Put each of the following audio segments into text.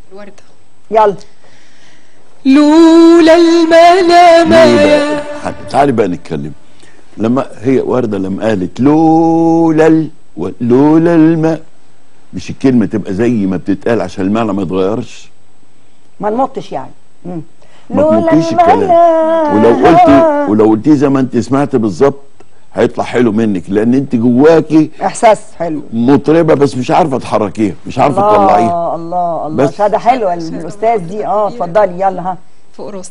الوردة يلا لولا الملامة ليه بقى؟ تعالي بقى نتكلم لما هي ورده لما قالت لولا ال... و- لولا الماء مش الكلمه تبقى زي ما بتتقال عشان المعنى ما يتغيرش ما نمطش يعني مم. ما لولا تنطيش الكلام الملامة. ولو قلتي ولو قلتي زي ما انت سمعت بالظبط هيطلع حلو منك لان انت جواكي احساس حلو مطربه بس مش عارفه تحركيها مش عارفه تطلعيها الله الله الله بس. شهاده حلوه الاستاذ دي اه اتفضلي يلا ها فوق راسي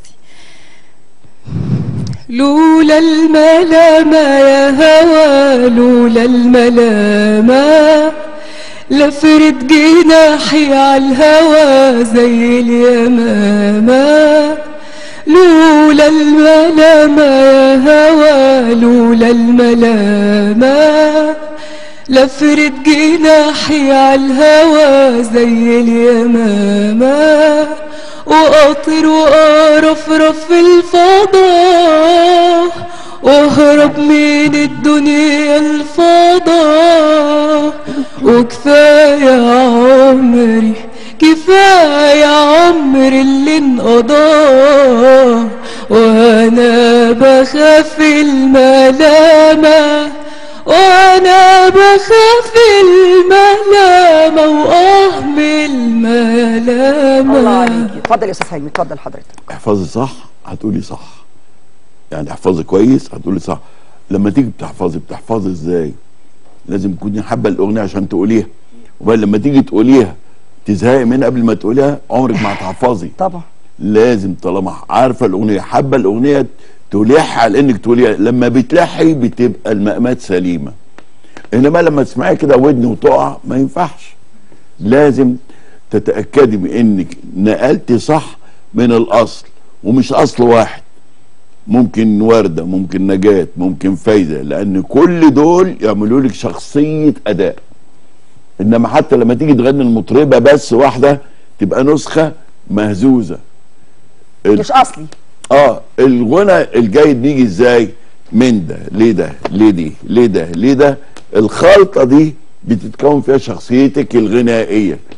لولا الملامة يا هوى لولا الملامة لفرد جناحي على الهوى زي اليمامة لولا الملامة يا هوى لولا الملامة لفرد جناحي على الهوى زي اليمامة وأطير وأرفرف في الفضاء واهرب من الدنيا الفضاء وكفاية عمري كفاية عمري اللي انقضاه وانا بخاف الملامة وانا بخاف الملامة واه من الملامة الله عليكي اتفضل يا استاذ حلمي اتفضل حضرتك احفظي صح هتقولي صح يعني احفظي كويس هتقولي صح لما تيجي بتحفظي بتحفظي ازاي لازم تكوني حابه الاغنيه عشان تقوليها وبعد لما تيجي تقوليها تزهقي منها قبل ما تقوليها عمرك ما هتحفظي طبعا لازم طالما عارفه الاغنيه حابه الاغنيه تلح على انك تقوليها لما بتلحي بتبقى المقامات سليمه انما لما تسمعي كده ودن وتقع ما ينفعش لازم تتاكدي من انك نقلتي صح من الاصل ومش اصل واحد ممكن ورده ممكن نجاه ممكن فايده لان كل دول يعملوا لك شخصيه اداء انما حتى لما تيجي تغني المطربه بس واحده تبقى نسخه مهزوزه مش اصلي اه الغنى الجيد بيجي ازاي من ده ليه ده ليه دي ليه ده ليه ده الخلطه دي بتتكون فيها شخصيتك الغنائيه